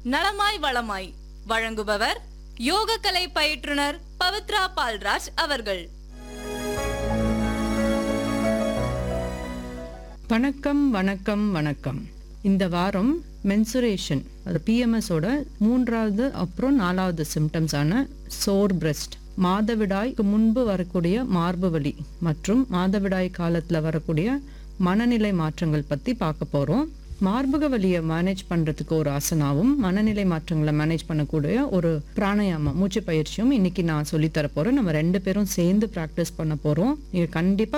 நலமாய் வளமாய் வழங்குபவர் யோகக்கலை பயிற்றுனர் பவித்ரா பால்ராஜ் அவர்கள் வணக்கம் வணக்கம் வணக்கம் இந்த வாரம் மென்சுரேஷன் அது பிஎம்எஸோட மூன்றாவது அப்புறம் நாலாவது சிம்டம்ஸான சோர் பிரஸ்ட் மாதவிடாய்க்கு முன்பு வரக்கூடிய மார்பு வலி மற்றும் மாதவிடாய் காலத்துல வரக்கூடிய மனநிலை மாற்றங்கள் பத்தி பார்க்க போறோம் மார்பக வலியை மேனேஜ் பண்றதுக்கு ஒரு ஆசனாவும் மனநிலை மாற்றங்களை மேனேஜ் பண்ணக்கூடிய ஒரு பிராணாயாமம் மூச்சு பயிற்சியும் இன்னைக்கு நான் சொல்லித் தர போறேன் நம்ம ரெண்டு பேரும் சேர்ந்து ப்ராக்டிஸ் பண்ண போறோம் நீங்க கண்டிப்பா